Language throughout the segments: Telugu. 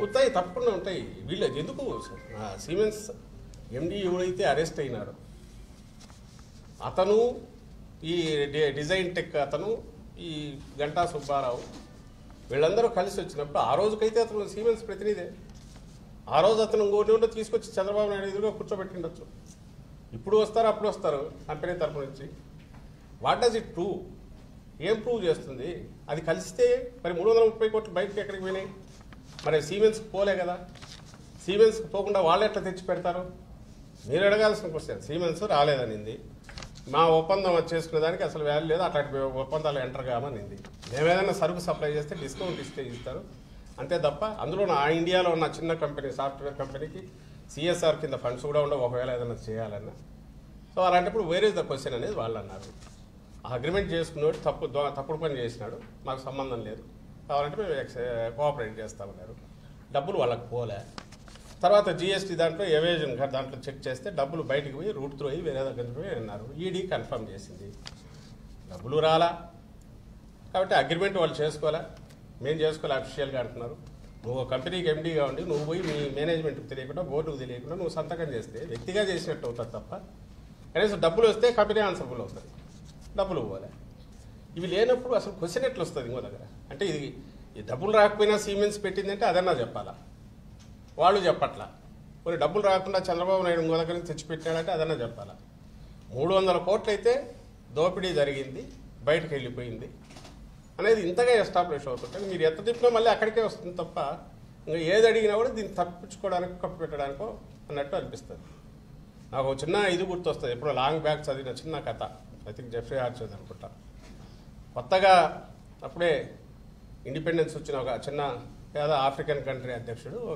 ఉంటాయి తప్పకుండా ఉంటాయి వీళ్ళు ఎందుకు ఆ సిమెన్స్ ఎండి ఎవడైతే అరెస్ట్ అయినాడో అతను ఈ డి- డిజైన్ టెక్ అతను ఈ గంటా సుబ్బారావు వీళ్ళందరూ కలిసి వచ్చినప్పుడు ఆ రోజుకైతే అతను సిమెన్స్ ప్రతినిధే ఆ రోజు అతను ఇంకోటి ఉంటే తీసుకొచ్చి చంద్రబాబు నాయుడు ఎదురుగా కూర్చోబెట్టిండొచ్చు ఇప్పుడు వస్తారు అప్పుడు వస్తారు కంపెనీ తరపు నుంచి వాట్ డస్ ఇట్ ప్రూవ్ ఏం ప్రూవ్ చేస్తుంది అది కలిస్తే మరి మూడు వందల ముప్పై కోట్లు బయటకు ఎక్కడికి పోయినాయి మరి సీమెన్స్కి పోలే కదా సీమెన్స్కి పోకుండా వాళ్ళు ఎట్లా తెచ్చి పెడతారు మీరు అడగాల్సిన క్వశ్చన్ సీమెన్స్ రాలేదనింది మా ఒప్పందం అది చేసుకునే దానికి అసలు వాల్యూ లేదు అట్లాంటి ఒప్పందాలు ఎంటర్ కామనింది మేమేదైనా సరుకు సప్లై చేస్తే డిస్కౌంట్ ఇస్తే ఇస్తారు అంతే తప్ప అందులో నా ఇండియాలో ఉన్న చిన్న కంపెనీ సాఫ్ట్వేర్ కంపెనీకి సిఎస్ఆర్ కింద ఫండ్స్ కూడా ఉండవు ఒకవేళ ఏదైనా చేయాలన్నా సో అలాంటప్పుడు వేర్ ఇస్ ద క్వశ్చన్ అనేది వాళ్ళు అన్నారు ఆ అగ్రిమెంట్ చేసుకున్నాడు తప్పు దో- తప్పుడు పని చేసినాడు మాకు సంబంధం లేదు కావాలంటే మేము ఎక్స్ కోఆపరేట్ చేస్తామన్నారు డబ్బులు వాళ్ళకి పోలే తర్వాత జిఎస్టీ దాంట్లో ఎవేజన్ దాంట్లో చెక్ చేస్తే డబ్బులు బయటికి పోయి రూట్ త్రూ అయ్యి వేరే దగ్గర పోయి అన్నారు ఈడీ కన్ఫర్మ్ చేసింది డబ్బులు రాలా కాబట్టి అగ్రిమెంట్ వాళ్ళు చేసుకోవాలా మేము చేసుకోవాలి అఫీషియల్గా అంటున్నారు నువ్వు ఒక కంపెనీకి ఎండీగా ఉండి నువ్వు పోయి మీ మేనేజ్మెంట్కి తెలియకుండా బోర్డుకు తెలియకుండా నువ్వు సంతకం చేస్తే వ్యక్తిగా చేసినట్టు అవుతుంది తప్ప కనీసం డబ్బులు వస్తే కంపెనీ ఆన్సర్ఫుల్ అవుతుంది డబ్బులు పోలే ఇవి లేనప్పుడు అసలు క్వశ్చన్ ఎట్లా వస్తుంది ఇంకో దగ్గర అంటే ఇది ఈ డబ్బులు రాకపోయినా సీమెన్స్ పెట్టిందంటే అదన్నా చెప్పాలా వాళ్ళు చెప్పట్లా కొన్ని డబ్బులు రాకుండా చంద్రబాబు నాయుడు ఇంకో దగ్గర నుంచి తెచ్చిపెట్టినాడంటే అదన్నా చెప్పాలా మూడు వందల కోట్లు అయితే దోపిడీ జరిగింది బయటకు వెళ్ళిపోయింది అనేది ఇంతగా ఎస్టాబ్లిష్ అవుతుంటే మీరు ఎంత తిప్పినా మళ్ళీ అక్కడికే వస్తుంది తప్ప ఇంకా ఏది అడిగినా కూడా దీన్ని తప్పించుకోవడానికి కప్పు పెట్టడానికో అన్నట్టు అనిపిస్తుంది నాకు ఒక చిన్న ఇది గుర్తొస్తుంది ఎప్పుడో లాంగ్ బ్యాక్ చదివిన చిన్న కథ ఐ థింక్ జెఫ్రీ ఆర్చర్ అనుకుంటా కొత్తగా అప్పుడే ఇండిపెండెన్స్ వచ్చిన ఒక చిన్న పేద ఆఫ్రికన్ కంట్రీ అధ్యక్షుడు ఒక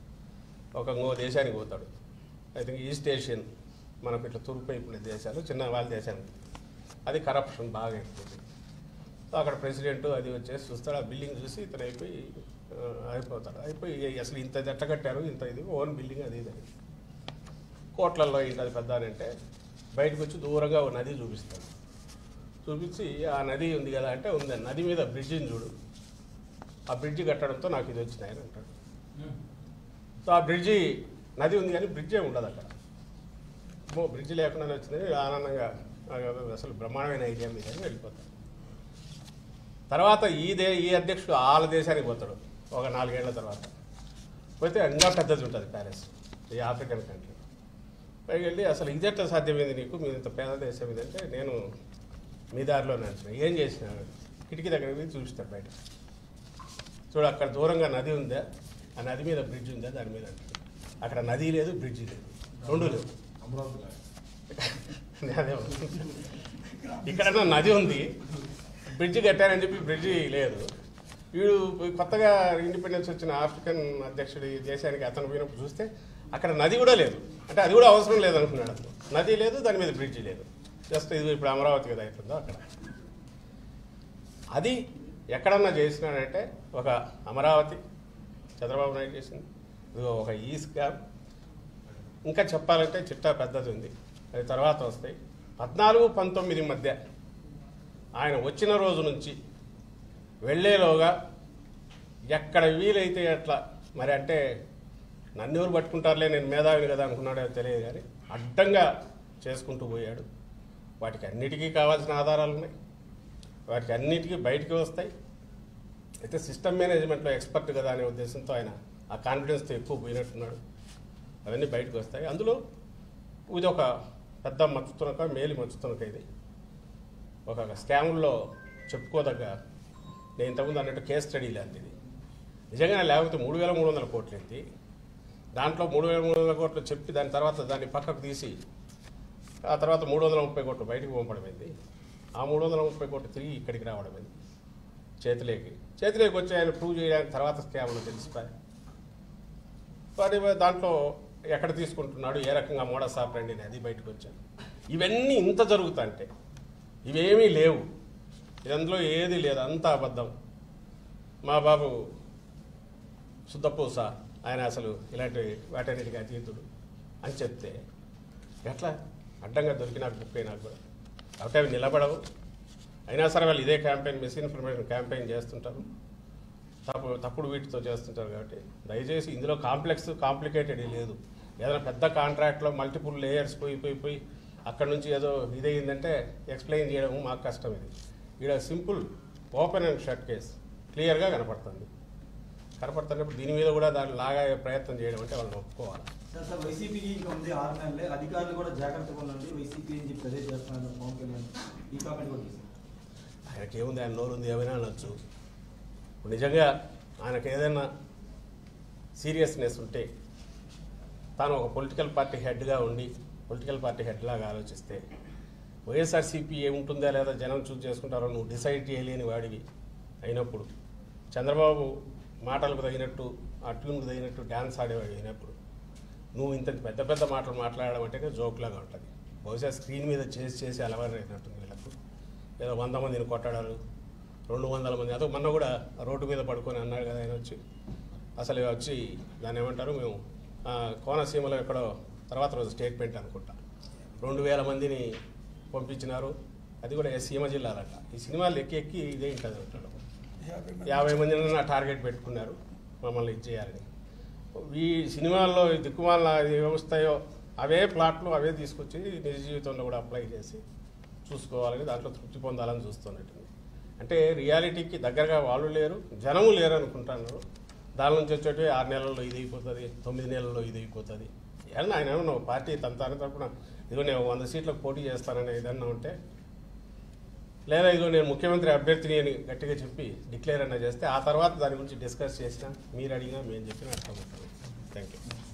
ఒక ఇంకో దేశానికి పోతాడు ఐ థింక్ ఈస్ట్ ఏషియన్ మనకు ఇట్లా తూర్పు వైపు ఉండే దేశాలు చిన్న వాళ్ళ దేశానికి అది కరప్షన్ బాగా ఎక్కువ సో అక్కడ ప్రెసిడెంట్ అది వచ్చేసి చూస్తాడు ఆ బిల్డింగ్ చూసి ఇతను అయిపోయి ఆ, అయిపోతాడు అయిపోయి అసలు ఇంత ఎట్ట కట్టారు ఇంత ఇది ఓన్ బిల్డింగ్ అది ఇది అని. కోట్లల్లో ఇంత అది పెద్ద అని అంటే బయటకు వచ్చి దూరంగా ఒక నది చూపిస్తాడు చూపించి ఆ నది ఉంది కదా అంటే ఉంది నది మీద బ్రిడ్జిని చూడు ఆ బ్రిడ్జి కట్టడంతో నాకు ఇది వచ్చింది ఆయన అంటాడు సో ఆ బ్రిడ్జి నది ఉంది కానీ బ్రిడ్జే ఉండదు అక్కడ ఓ బ్రిడ్జి లేకుండానే వచ్చింది ఆనందంగా నాకు అసలు బ్రహ్మాండమైన ఐడియా మీద అని వెళ్ళిపోతాడు తర్వాత ఈ దే ఈ అధ్యక్షుడు వాళ్ళ దేశానికి పోతాడు ఒక నాలుగేళ్ల తర్వాత పోతే ఇంకా పెద్దది ఉంటుంది ప్యాలెస్ ఈ ఆఫ్రికన్ కంట్రీ పైకి వెళ్ళి అసలు ఇదెట్లా సాధ్యమైంది నీకు మీ ఇంత పేద దేశం ఇదంటే నేను మీ దారిలో నడిచిన ఏం చేసినాను కిటికీ దగ్గర పోయి చూపిస్తాడు బయట చూడు అక్కడ దూరంగా నది ఉందా ఆ నది మీద బ్రిడ్జ్ ఉందా దాని మీద అంటాడు. అక్కడ నది లేదు బ్రిడ్జి లేదు రెండు లేవు అదే ఇక్కడ నది ఉంది బ్రిడ్జి కట్టారని చెప్పి బ్రిడ్జి లేదు వీడు కొత్తగా ఇండిపెండెన్స్ వచ్చిన ఆఫ్రికన్ అధ్యక్షుడు ఈ దేశానికి అతను పోయినప్పుడు చూస్తే అక్కడ నది కూడా లేదు అంటే అది కూడా అవసరం లేదు అనుకున్నాడు అతను నది లేదు దాని మీద బ్రిడ్జి లేదు జస్ట్ ఇది ఇప్పుడు అమరావతి కదా అవుతుందో అక్కడ అది ఎక్కడన్నా చేసినాడంటే ఒక అమరావతి చంద్రబాబు నాయుడు చేసింది ఇదిగో ఒక ఈ స్కామ్ ఇంకా చెప్పాలంటే చిట్టా పెద్దది ఉంది అది తర్వాత వస్తాయి పద్నాలుగు పంతొమ్మిది మధ్య ఆయన వచ్చిన రోజు నుంచి వెళ్ళేలోగా ఎక్కడ వీలైతే అట్లా మరి అంటే నన్ను ఎవరు పట్టుకుంటారులే నేను మేధావిని కదా అనుకున్నాడో తెలియదు కానీ అడ్డంగా చేసుకుంటూ పోయాడు వాటికి అన్నిటికీ కావాల్సిన ఆధారాలు ఉన్నాయి వాటికి అన్నిటికీ బయటికి వస్తాయి అయితే సిస్టమ్ మేనేజ్మెంట్లో ఎక్స్పర్ట్ కదా అనే ఉద్దేశంతో ఆయన ఆ కాన్ఫిడెన్స్తో ఎక్కువ పోయినట్టున్నాడు అవన్నీ బయటకు వస్తాయి అందులో ఇది ఒక పెద్ద మచ్చుతునక మేలి మచ్చుతునక ఇది ఒక స్కాముల్లో చెప్పుకోదగ్గ నేను ఇంతకుముందు అన్నట్టు కేస్ స్టడీ లాంటిది నిజంగా లేకపోతే మూడు వేల మూడు వందల కోట్లు ఎత్తి దాంట్లో మూడు వేల మూడు వందల కోట్లు చెప్పి దాని తర్వాత దాన్ని పక్కకు తీసి ఆ తర్వాత మూడు వందల ముప్పై కోట్లు బయటకు పంపడమైంది ఆ మూడు వందల ముప్పై కోట్లు తిరిగి ఇక్కడికి రావడమైంది చేతిలోకి చేతిలోకి వచ్చి ఆయన ప్రూవ్ చేయడానికి తర్వాత స్కామ్లు తెలిసిపోయి వాటి దాంట్లో ఎక్కడ తీసుకుంటున్నాడు ఏ రకంగా మోడస్ ఆపరండి అని అది బయటకు వచ్చాను ఇవన్నీ ఇంత జరుగుతాంటే ఇవేమీ లేవు ఇదందులో ఏది లేదు అంతా అబద్ధం మా బాబు శుద్ధపూస ఆయన అసలు ఇలాంటి వాటన్నిటికీ అతీతుడు అని చెప్తే ఎట్లా అడ్డంగా దొరికి నాకు బుక్ అయినా కూడా కాబట్టి అవి నిలబడవు అయినా సరే వాళ్ళు ఇదే క్యాంపెయిన్ మిస్ఇన్ఫర్మేషన్ క్యాంపెయిన్ చేస్తుంటారు తప్పు తప్పుడు వీటితో చేస్తుంటారు కాబట్టి దయచేసి ఇందులో కాంప్లెక్స్ కాంప్లికేటెడ్ లేదు ఏదైనా పెద్ద కాంట్రాక్ట్లో మల్టిపుల్ లేయర్స్ పోయి పోయి పోయి అక్కడ నుంచి ఏదో ఇదయిందంటే ఎక్స్ప్లెయిన్ చేయడం మాకు కష్టం ఇది ఇక్కడ simple open and shut case క్లియర్గా కనపడుతుంది కనపడుతున్నప్పుడు దీని మీద కూడా దాన్ని లాగా ప్రయత్నం చేయడం అంటే వాళ్ళని ఒప్పుకోవాలి సార్ సార్ వైసీపీకి ఇంకా ఉంది ఆరు నెలలే అధికారులు కూడా జాగ్రత్తగా ఉండండి వైసీపీ అని చెప్పి అదే చేస్తున్నారు పవన్ కళ్యాణ్ ఈ కామెంట్ కూడా చేశారు ఆయనకి ఏముంది ఆయన నోరు ఉంది ఏమైనా అనొచ్చు ఇప్పుడు నిజంగా ఆయనకు ఏదైనా సీరియస్నెస్ ఉంటే తాను ఒక పొలిటికల్ పార్టీ హెడ్గా ఉండి పొలిటికల్ పార్టీ హెడ్ లాగా ఆలోచిస్తే వైఎస్ఆర్సీపీ ఏముంటుందా లేదా జనం చూస్ చేసుకుంటారో నువ్వు డిసైడ్ చేయలేని వాడివి అయినప్పుడు చంద్రబాబు మాటలకు తగినట్టు ఆ ట్యూన్కు తగినట్టు డ్యాన్స్ ఆడేవాడు అయినప్పుడు నువ్వు ఇంత పెద్ద పెద్ద మాటలు మాట్లాడడం అంటే జోక్లాగా ఉంటుంది బహుశా స్క్రీన్ మీద చేసి చేసి అలవాటు అయినట్టుంది వీళ్ళకు ఏదో వంద మందిని కొట్టడాలు రెండు వందల మంది అదో మొన్న కూడా రోడ్డు మీద పడుకొని అన్నాడు కదా ఆయన వచ్చి అసలు వచ్చి దాన్ని ఏమంటారు మేము ఆ, కోనసీమలో ఎక్కడో తర్వాత రోజు స్టేట్మెంట్ అనుకుంటా రెండు వేల మందిని పంపించినారు అది కూడా సీమ జిల్లాలట ఈ సినిమాలు ఎక్కి ఎక్కి ఇదే ఉంటుంది అంటాడు యాభై మందిని నా టార్గెట్ పెట్టుకున్నారు మమ్మల్ని ఇది చేయాలని ఈ సినిమాల్లో ఈ దిక్కుమాల వ్యవస్థయో అవే ప్లాట్లు అవే తీసుకొచ్చి నిజ జీవితంలో కూడా అప్లై చేసి చూసుకోవాలని దాంట్లో తృప్తి పొందాలని చూస్తున్నట్టుంది అంటే రియాలిటీకి దగ్గరగా వాళ్ళు లేరు జనము లేరు అనుకుంటున్నారు దాని నుంచి వచ్చేటి ఆరు నెలల్లో ఇది అయిపోతుంది తొమ్మిది నెలల్లో ఇది అయిపోతుంది ఏమన్నా ఆయన ఏమన్నా ఒక పార్టీ తన తన తరపున ఇదిగో నేను వంద సీట్లకు పోటీ చేస్తానని ఏదన్నా ఉంటే లేదా ఇదిగో నేను ముఖ్యమంత్రి అభ్యర్థిని అని గట్టిగా చెప్పి డిక్లేర్ అన్న చేస్తే ఆ తర్వాత దాని గురించి డిస్కస్ చేసినా మీరు అడిగినా మేము చెప్పినా అర్థమవుతుంది థ్యాంక్ యూ